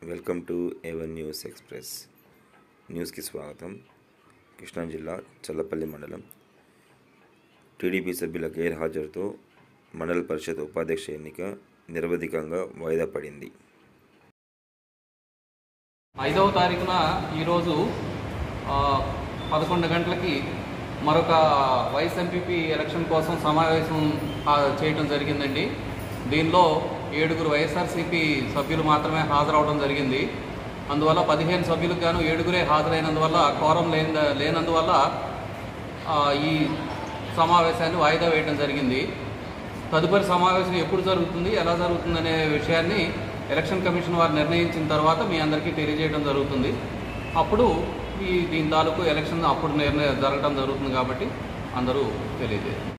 welcome to Avon news express న్యూస్కి స్వాగతం కృష్ణా జిల్లా చల్లపల్లి మండలం టీడీపీ సభ్యుల గైర్ హాజరుతో మండల పరిషత్ ఉపాధ్యక్ష ఎన్నిక నిరవధికంగా వాయిదా పడింది ఐదవ తారీఖున ఈరోజు ఆ, పదకొండు గంటలకి మరొక వైస్ ఎంపీపీ ఎలక్షన్ కోసం సమావేశం ఆ, చేయడం జరిగిందండి దీనిలో ఏడుగురు వైఎస్ఆర్సీపీ సభ్యులు మాత్రమే హాజరవడం జరిగింది అందువల్ల పదిహేను సభ్యులకు గాను ఏడుగురే హాజరైనందువల్ల కోరం లేని లేనందువల్ల ఆ, ఈ సమావేశాన్ని వాయిదా వేయడం జరిగింది తదుపరి సమావేశం ఎప్పుడు జరుగుతుంది ఎలా జరుగుతుంది అనే విషయాన్ని ఎలక్షన్ కమిషన్ వారు నిర్ణయించిన తర్వాత మీ అందరికీ తెలియజేయడం జరుగుతుంది అప్పుడు ఈ దీని తాలూకు ఎలక్షన్ అప్పుడు నిర్ణయం జరగడం జరుగుతుంది కాబట్టి అందరూ తెలియజేయాలి